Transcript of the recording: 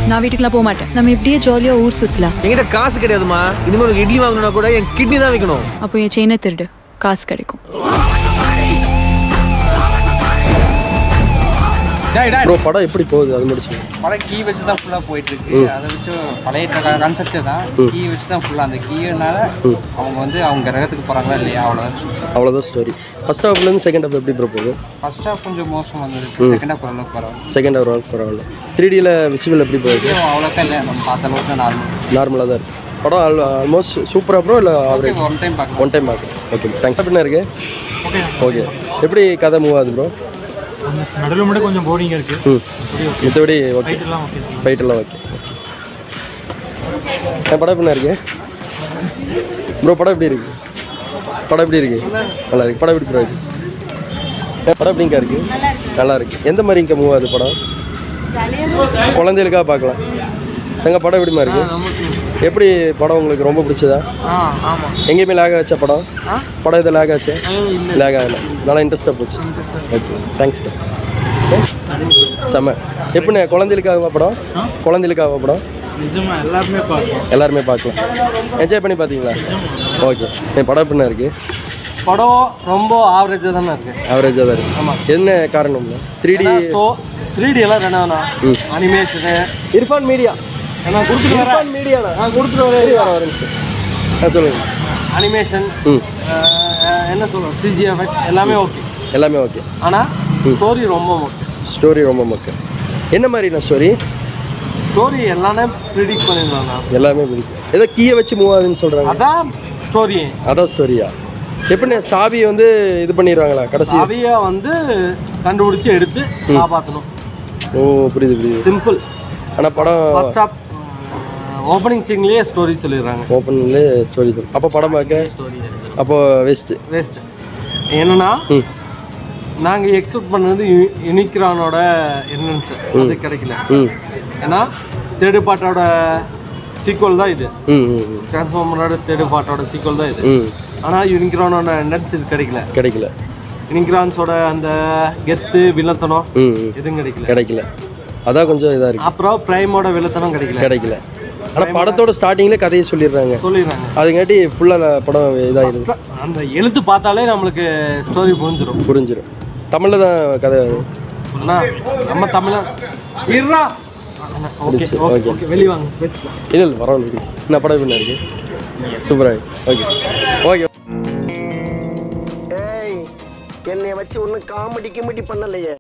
நான் வீட்டுக்குலாம் போக மாட்டேன் நம்ம இப்படியே ஜாலியா ஊர் சுத்தலாம் என்கிட்ட காசு கிடையாதுமா இனிமேல் உனக்கு இட்லி வாங்கணும்னா கூட என் கிட்னி தான் வைக்கணும் அப்போ என் செயினை திருடு காசு கிடைக்கும் ப்ரோ படம் எப்படி போகுது அது முடிச்சு பழைய கீ வச்சு தான் ஃபுல்லாக போயிட்டு இருக்கு அதை வச்சு பழைய கான்செப்ட் தான் கீ வச்சு தான் ஃபுல்லாக அந்த கீனால அவங்க வந்து அவங்க கிரகத்துக்கு போகிறாங்களா இல்லையா அவ்வளோதான் அவ்வளோதான் ஸ்டோரி ஃபர்ஸ்ட் ஹாஃப்லேருந்து செகண்ட் ஹாஃப் எப்படி ப்ரோ போகுது ஃபர்ஸ்ட் ஹாஃப் கொஞ்சம் மோசம் வந்துருக்கு செகண்ட் ஹாஃப் ஓரளவுக்கு பரவாயில்ல செகண்ட் ஹாஃப் ஒர்க் பரவாயில்ல த்ரீ டியில் விசிபிள் எப்படி போகுது அவ்வளோக்கா இல்லை நம்ம பார்த்த அளவுக்கு தான் நார்மல் நார்மலாக தான் இருக்குது படம் ஆல்மோஸ்ட் சூப்பராக ப்ரோ இல்லை ஆவரேஜ் ஒன் டைம் பார்க்கலாம் ஒன் டைம் பார்க்கலாம் ஓகே தேங்க்ஸ் அப்படின்னா இருக்கு ஓகே எப்படி கதை மூவ் ஆகுது ப்ரோ நடுவில் மட்டும் கொஞ்சம் போரிங்காக இருக்குது ம் மற்றபடி ஓகே எல்லாம் ஓகே ஃபைட் எல்லாம் ஓகே என் படம் எப்படி இருக்கு ப்ரோ படம் எப்படி இருக்கு படம் எப்படி இருக்கு நல்லா இருக்கு படம் எப்படி ப்ரோ இருக்கு என் படம் எப்படிங்க இருக்கு நல்லா இருக்கு எந்த மாதிரி இங்கே மூவ் ஆகுது படம் குழந்தைகளுக்காக பார்க்கலாம் எங்கள் படம் எப்படிமா இருக்கு எப்படி படம் உங்களுக்கு ரொம்ப பிடிச்சதா ஆ ஆமாம் எங்கேயுமே லேக் ஆச்சா படம் படம் எதுவும் லேக் ஆச்சு லேக் ஆகலை நல்லா இன்ட்ரெஸ்ட்டாக போச்சு ஓகே தேங்க்ஸ் செம்ம எப்படிண்ணே குழந்தைகளுக்காக படம் குழந்தைகளுக்காக படம் நிஜமாக எல்லாருமே பார்க்கலாம் எல்லாருமே பார்க்கலாம் என்ஜாய் பண்ணி பார்த்தீங்களா ஓகே என் படம் எப்படிண்ணா இருக்கு படம் ரொம்ப ஆவரேஜாக தானே இருக்குது ஆவரேஜாக தான் இருக்கு என்ன காரணம் த்ரீ டி த்ரீ டி எல்லாம் வேணாம் அனிமேஷனு இர்ஃபான் மீடியா நான் கொடுத்துட்டு வரேன் மீடியாண்ணா நான் கொடுத்துட்டு வரேன் வர வரேன் ஆ சொல்லுங்கள் அனிமேஷன் ம் என்ன சொல்லுவோம் சிஜி எஃபெக்ட் எல்லாமே ஓகே எல்லாமே ஓகே ஆனால் ஸ்டோரி ரொம்ப முக்கியம் ஸ்டோரி ரொம்ப முக்கியம் என்ன மாதிரிண்ணா ஸ்டோரி ஸ்டோரி எல்லாமே ப்ரிடிக்ட் பண்ணிடலாம் நான் எல்லாமே பிடிக்கும் ஏதோ கீயை வச்சு மூவ் ஆகுதுன்னு சொல்கிறாங்க அதான் ஸ்டோரி அதான் ஸ்டோரியா எப்படிண்ணே சாவி வந்து இது பண்ணிடுவாங்களா கடைசி அவைய வந்து கண்டுபிடிச்சி எடுத்து காப்பாற்றணும் ஓ புரியுது புரியுது சிம்பிள் ஆனால் படம் ஃபர்ஸ்ட் ஆஃப் ஓப்பனிங் சீன்லேயே ஸ்டோரி சொல்லிடுறாங்க ஓப்பன்லேயே ஸ்டோரி சொல்லு அப்போ படம் பார்க்க அப்போ வேஸ்ட்டு வேஸ்ட் என்னன்னா ம் நாங்கள் எக்ஸ்பெக்ட் பண்ணது யூனிக்ரானோட என்னன்ஸ் அது கிடைக்கல ம் ஏன்னா தேர்டு பார்ட்டோட சீக்வல் தான் இது ம் ம் ம். டிரான்ஸ்ஃபார்மரோட தேர்டு பார்ட்டோட சீக்வல் தான் இது ம் ஆனால் யூனிக்ரானோட என்னன்ஸ் இது கிடைக்கல கிடைக்கல யூனிக்ரான்ஸோட அந்த கெத்து வில்லத்தனம் ம் ம் எதுவும் கிடைக்கல கிடைக்கல அதான் கொஞ்சம் இதாக இருக்கு அப்புறம் பிரைமோட வில்லத்தனம் கிடைக்கல கிடைக்கல ஆனால் படத்தோட ஸ்டார்டிங்கில் கதையை சொல்லிடுறாங்க சொல்லிடுறாங்க அதுங்காட்டி ஃபுல்லாக படம் இதாகிடுது அந்த எழுத்து பார்த்தாலே நம்மளுக்கு ஸ்டோரி புரிஞ்சிடும் புரிஞ்சிடும் தமிழில் தான் கதை அண்ணா, நம்ம தமிழ இருறா ஓகே முடிச்சு, ஓகே okay. ஓகே வெளியே வாங்க பேசிக்கலாம் இல்லை இல்லை பரவாயில்ல என்ன படம் எப்படி இருக்கு சூப்பராக ஓகே ஓகே ஏய் என்னைய வச்சு ஒன்றும் காமெடி கிமெடி பண்ணலையே